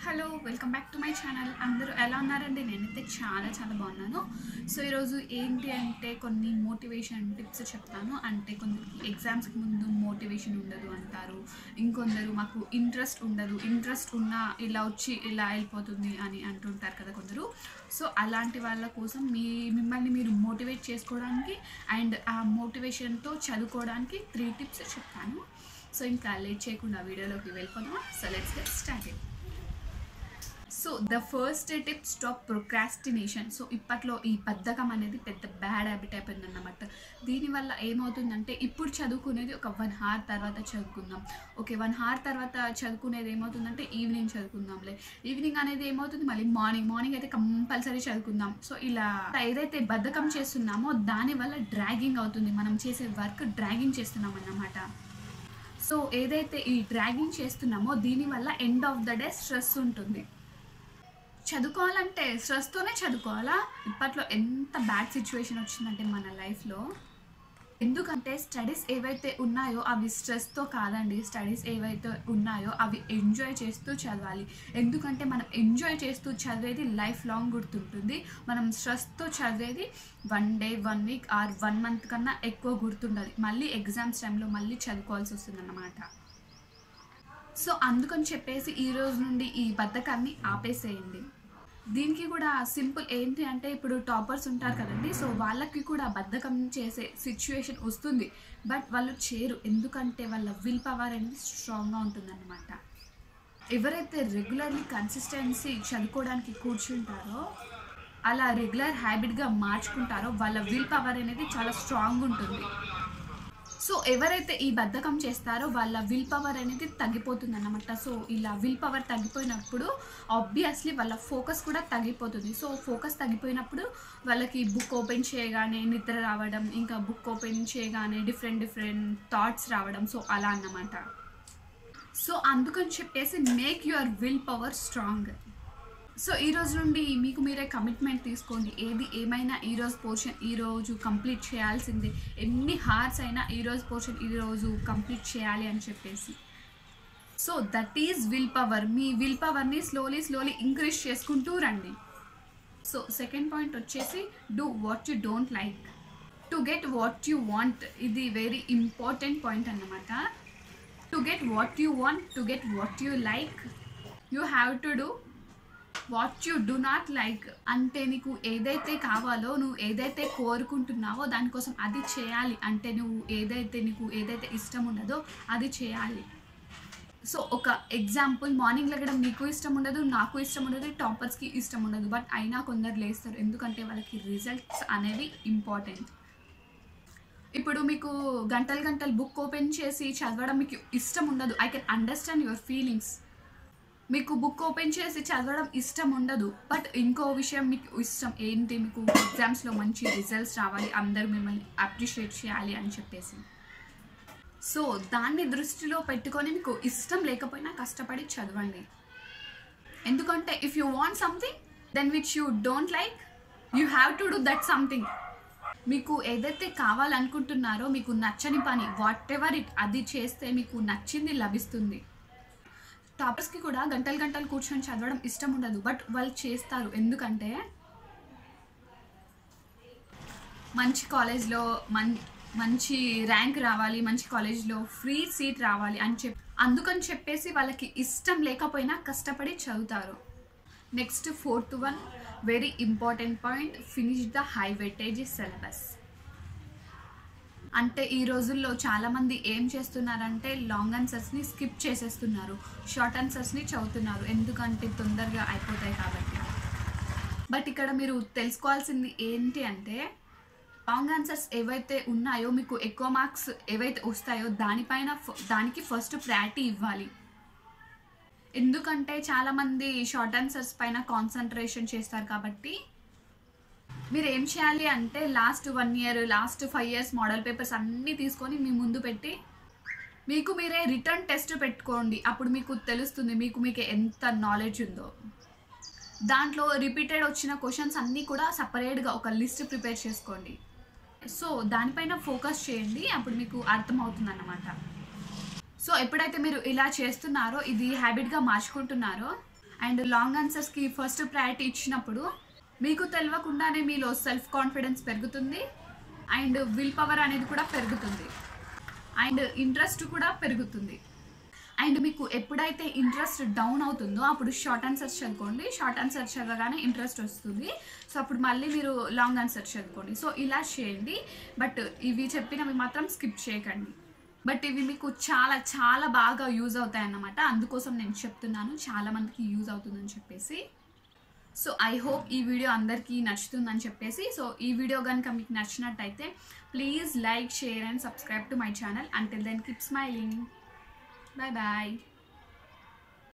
hello welcome back to my channel అందరూ ఎలా ఉన్నారండి నేనైతే చాలా చాలా బాగున్నాను సో ఈరోజు ఏంటి అంటే కొన్ని మోటివేషన్ టిప్స్ చెప్తాను అంటే కొందరికి ఎగ్జామ్స్కి ముందు మోటివేషన్ ఉండదు అంటారు ఇంకొందరు మాకు ఇంట్రెస్ట్ ఉండదు ఇంట్రెస్ట్ ఉన్నా ఇలా వచ్చి ఇలా వెళ్ళిపోతుంది అని అంటుంటారు కదా కొందరు సో అలాంటి వాళ్ళ కోసం మీ మిమ్మల్ని మీరు మోటివేట్ చేసుకోవడానికి అండ్ ఆ మోటివేషన్తో చదువుకోవడానికి త్రీ టిప్స్ చెప్తాను సో ఇంకా లేట్ చేయకుండా వీడియోలోకి వెళ్ళిపోదాం so let's get started so the first tip stop procrastination so ఇప్పట్లో ఈ బద్ధకం అనేది పెద్ద బ్యాడ్ హ్యాబిట్ అయిపోయింది అన్నమాట దీనివల్ల ఏమవుతుందంటే ఇప్పుడు చదువుకునేది ఒక వన్ హార్ తర్వాత చదువుకుందాం ఓకే వన్ హార్ తర్వాత చదువుకునేది ఏమవుతుందంటే ఈవినింగ్ చదువుకుందాంలే ఈవినింగ్ అనేది ఏమవుతుంది మళ్ళీ మార్నింగ్ మార్నింగ్ అయితే కంపల్సరీ చదువుకుందాం సో ఇలా ఏదైతే బద్ధకం చేస్తున్నామో దానివల్ల డ్రాగింగ్ అవుతుంది మనం చేసే వర్క్ డ్రాగింగ్ చేస్తున్నాం అన్నమాట సో ఏదైతే ఈ డ్రాగింగ్ చేస్తున్నామో దీనివల్ల end of the day stress ఉంటుంది చదువుకోవాలంటే స్ట్రెస్తోనే చదువుకోవాలా ఇప్పట్లో ఎంత బ్యాడ్ సిచ్యువేషన్ వచ్చిందంటే మన లైఫ్లో ఎందుకంటే స్టడీస్ ఏవైతే ఉన్నాయో అవి స్ట్రెస్తో కాదండి స్టడీస్ ఏవైతే ఉన్నాయో అవి ఎంజాయ్ చేస్తూ చదవాలి ఎందుకంటే మనం ఎంజాయ్ చేస్తూ చదివేది లైఫ్ లాంగ్ గుర్తుంటుంది మనం స్ట్రెస్తో చదివేది one day one week or one month కన్నా ఎక్కువ గుర్తుండదు మళ్ళీ ఎగ్జామ్స్ టైంలో మళ్ళీ చదువుకోవాల్సి వస్తుందన్నమాట సో అందుకని చెప్పేసి ఈ రోజు నుండి ఈ బద్ధకాన్ని ఆపేసేయండి దీనికి కూడా సింపుల్ ఏంటి అంటే ఇప్పుడు టాపర్స్ ఉంటారు కదండి సో వాళ్ళకి కూడా బద్ధకం చేసే సిచ్యువేషన్ వస్తుంది బట్ వాళ్ళు చేరు ఎందుకంటే వాళ్ళ విల్ పవర్ అనేది స్ట్రాంగ్గా ఉంటుందన్నమాట ఎవరైతే రెగ్యులర్లీ కన్సిస్టెన్సీ చదువుకోవడానికి కూర్చుంటారో అలా రెగ్యులర్ హ్యాబిట్గా మార్చుకుంటారో వాళ్ళ విల్ పవర్ అనేది చాలా స్ట్రాంగ్ ఉంటుంది సో ఎవరైతే ఈ బద్ధకం చేస్తారో వాళ్ళ విల్ పవర్ అనేది తగ్గిపోతుంది అన్నమాట సో ఇలా విల్ పవర్ తగ్గిపోయినప్పుడు ఆబ్వియస్లీ వాళ్ళ ఫోకస్ కూడా తగ్గిపోతుంది సో ఫోకస్ తగ్గిపోయినప్పుడు వాళ్ళకి బుక్ ఓపెన్ చేయగానే నిద్ర రావడం ఇంకా బుక్ ఓపెన్ చేయగానే డిఫరెంట్ డిఫరెంట్ థాట్స్ రావడం సో అలా అన్నమాట సో అందుకని చెప్పేసి make your will power strong so ఈ రోజు నుండి మీకు మీరే కమిట్మెంట్ తీసుకోండి ఏది ఏమైనా ఈ రోజు పోర్షన్ ఈ రోజు కంప్లీట్ చేయాల్సిందే ఎన్ని హార్స్ అయినా ఈ రోజు పోర్షన్ ఈ రోజు కంప్లీట్ చేయాలి అని చెప్పేసి so that is will power మీ విల్ పవర్ని స్లోలీ స్లోలీ ఇంక్రీజ్ చేసుకుంటూ రండి సో సెకండ్ పాయింట్ వచ్చేసి do what you don't like to get what you want ఇది వెరీ ఇంపార్టెంట్ పాయింట్ అన్నమాట to get what you want to get what you like you have to do what you do not like అంటే నీకు ఏదైతే కావాలో నువ్వు ఏదైతే కోరుకుంటున్నావో దానికోసం అది చేయాలి అంటే నువ్వు ఏదైతే నీకు ఏదైతే ఇష్టం ఉన్నదో అది చేయాలి సో ఒక ఎగ్జాంపుల్ మార్నింగ్ లెగడం నీకు ఇష్టం ఉండదు నాకు ఇష్టం ఉండదు టాపర్స్కి ఇష్టం ఉండదు బట్ అయినా కొందరు లేస్తారు ఎందుకంటే వాళ్ళకి రిజల్ట్స్ అనేవి ఇంపార్టెంట్ ఇప్పుడు మీకు గంటలు గంటలు బుక్ ఓపెన్ చేసి చదవడం మీకు ఇష్టం ఉండదు I can understand your feelings మీకు బుక్ ఓపెన్ చేసి చదవడం ఇష్టం ఉండదు బట్ ఇంకో విషయం మీకు ఇష్టం ఏంటి మీకు ఎగ్జామ్స్లో మంచి రిజల్ట్స్ రావాలి అందరూ మిమ్మల్ని అప్రిషియేట్ చేయాలి అని చెప్పేసి సో దాన్ని దృష్టిలో పెట్టుకొని మీకు ఇష్టం లేకపోయినా కష్టపడి చదవండి ఎందుకంటే if you want something then which you don't like you have to do that something మీకు ఏదైతే కావాలనుకుంటున్నారో మీకు నచ్చని పని వాట్ ఎవర్ ఇట్ అది చేస్తే మీకు నచ్చింది లభిస్తుంది టాపర్స్కి కూడా గంటలు గంటలు కూర్చొని చదవడం ఇష్టం ఉండదు బట్ వాళ్ళు చేస్తారు ఎందుకంటే మంచి కాలేజ్లో మన్ మంచి ర్యాంక్ రావాలి మంచి కాలేజ్లో ఫ్రీ సీట్ రావాలి అని చెప్పి అందుకని చెప్పేసి వాళ్ళకి ఇష్టం లేకపోయినా కష్టపడి చదువుతారు next fourth one very important point finish the high weightage syllabus అంటే ఈ రోజుల్లో చాలామంది ఏం చేస్తున్నారంటే లాంగ్ ఆన్సర్స్ని స్కిప్ చేసేస్తున్నారు షార్ట్ ఆన్సర్స్ని చదువుతున్నారు ఎందుకంటే తొందరగా అయిపోతాయి కాబట్టి బట్ ఇక్కడ మీరు తెలుసుకోవాల్సింది ఏంటి అంటే లాంగ్ ఆన్సర్స్ ఏవైతే ఉన్నాయో మీకు ఎక్కువ మార్క్స్ ఏవైతే వస్తాయో దానిపైన ఫ- దానికి ఫస్ట్ ప్రయారిటీ ఇవ్వాలి ఎందుకంటే చాలామంది షార్ట్ ఆన్సర్స్ పైన కాన్సన్ట్రేషన్ చేస్తారు కాబట్టి మీరు ఏం చేయాలి అంటే last one year last five years model papers అన్నీ తీసుకొని మీ ముందు పెట్టి మీకు మీరే రిటర్న్ టెస్ట్ పెట్టుకోండి అప్పుడు మీకు తెలుస్తుంది మీకు మీకు ఎంత నాలెడ్జ్ ఉందో దాంట్లో రిపీటెడ్ వచ్చిన క్వశ్చన్స్ అన్నీ కూడా సపరేట్గా ఒక లిస్ట్ ప్రిపేర్ చేసుకోండి సో దానిపైన ఫోకస్ చేయండి అప్పుడు మీకు అర్థమవుతుంది అన్నమాట సో ఎప్పుడైతే మీరు ఇలా చేస్తున్నారో ఇది హ్యాబిట్గా మార్చుకుంటున్నారో అండ్ లాంగ్ ఆన్సర్స్కి ఫస్ట్ ప్రయారిటీ ఇచ్చినప్పుడు మీకు తెలియకుండానే మీలో సెల్ఫ్ కాన్ఫిడెన్స్ పెరుగుతుంది అండ్ విల్ పవర్ అనేది కూడా పెరుగుతుంది అండ్ ఇంట్రెస్ట్ కూడా పెరుగుతుంది అండ్ మీకు ఎప్పుడైతే ఇంట్రెస్ట్ డౌన్ అవుతుందో అప్పుడు షార్ట్ ఆన్సర్స్ చదువుకోండి షార్ట్ ఆన్సర్ చదవగానే ఇంట్రెస్ట్ వస్తుంది సో అప్పుడు మళ్ళీ మీరు లాంగ్ ఆన్సర్ చదువుకోండి సో ఇలా చేయండి బట్ ఇవి చెప్పినవి మాత్రం స్కిప్ చేయకండి బట్ ఇవి మీకు చాలా చాలా బాగా యూజ్ అవుతాయి అన్నమాట అందుకోసం నేను చెప్తున్నాను చాలా మందికి యూజ్ అవుతుందని చెప్పేసి సో ఐ హోప్ ఈ వీడియో అందరికీ నచ్చుతుందని చెప్పేసి సో ఈ వీడియో కనుక మీకు నచ్చినట్టయితే please like share and subscribe to my channel until then keep smiling bye bye